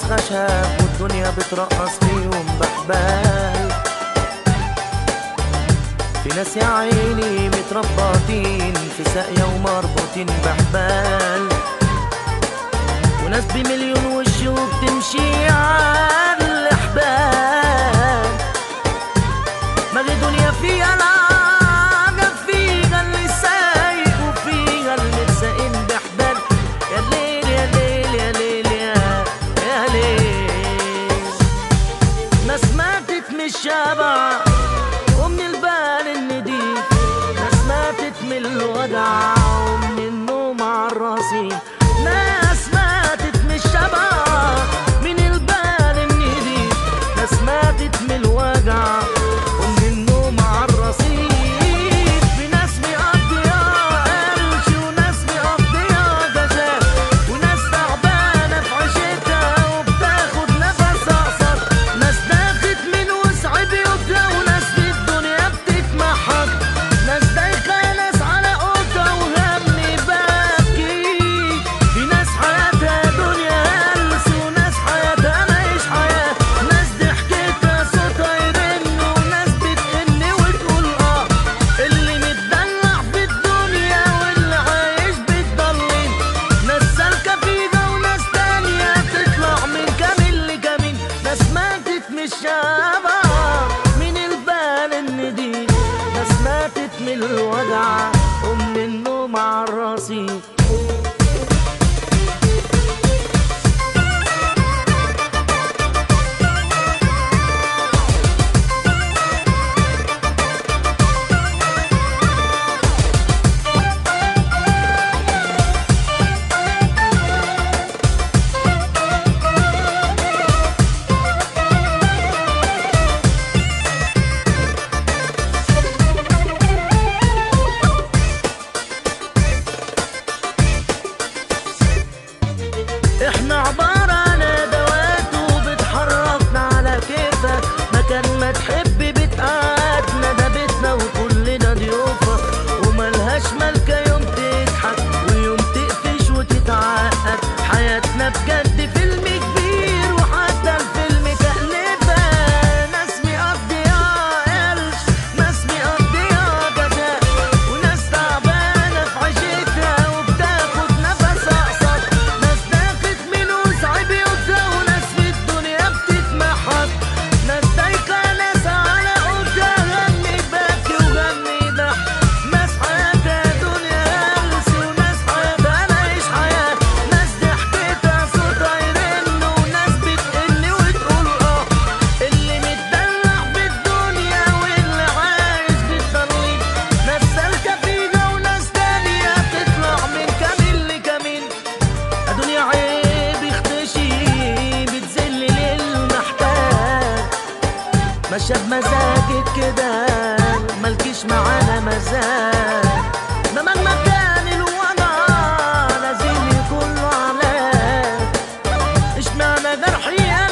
خشب والدنيا بترقص فيهم بحبال في ناس يا عيني متربطين في ساقية ومربوطين بحبال وناس بمليون وش وبتمشي على الحبال ما دي دنيا فيها العجب فيها اللي سايق وفيها المتساقين بحبال يا ليل يا ليل يا ليل يا يا ليل ناس ماتت من الشبع ومن البال النديف ناس ماتت من الوجع ومن النوم على الرصيف ناس ماتت من الشبع من البال النديف ناس ماتت من الوجع ومن النوم على الرصيف في ناس مقضيها قرش وناس مقضيها جزاء وناس تعبانة في عيشتها وبتاخد نفس أقصر ناس داخت من وسع بيوتها وناس في الدنيا بتتمحك ناس دايخة ناس على قوتها وهم باكي في ناس حياتها دنيا هلس وناس حياتها ماهيش حياة ناس ضحكتها صوتها يرن وناس بتغن وتقول اه اللي متدلع في الدنيا واللي عايش بتضلم ناس سالكة فيها وناس تانية تطلع من كمين لكمين ناس ماتت من الشبع من البال النديم ناس ماتت من الوجع ومن النوم على الرصيف احنا عبارة عن ادوات وبتحركنا على كيفك مكان ما تحب بتقعدنا ده بيتنا وكلنا ضيوفة وملهاش ملكة يوم تضحك ويوم تقفش وتتعقد حياتنا بجد فيلم كبير وحتى الفيلم تقلبة ناس مقضيها قرش ناس مقضيها جزاء وناس تعبانة في عيشتها وبتاخد نفس أقصر ناس داخت من وسع بيوتها وناس في الدنيا بتتمحك ناس دايخة ناس على قوتها غني باكي وغني ضحك ناس حياتها دنيا هلس وناس حياتها ماهيش حياة ناس ضحكتها صوتها يرن وناس بتقل وتقول اه اللي متدلع في الدنيا واللي عايش بالترليب ناس سالكة فيها وناس تانية تطلع من كمين لكمين الدنيا عيب يختشي بتذل للمحتاج ماشية بمزاجك كده مالكيش معانا مزاج ما مهما كان الوضع لازم يكون له علاج اشمعنى جرحي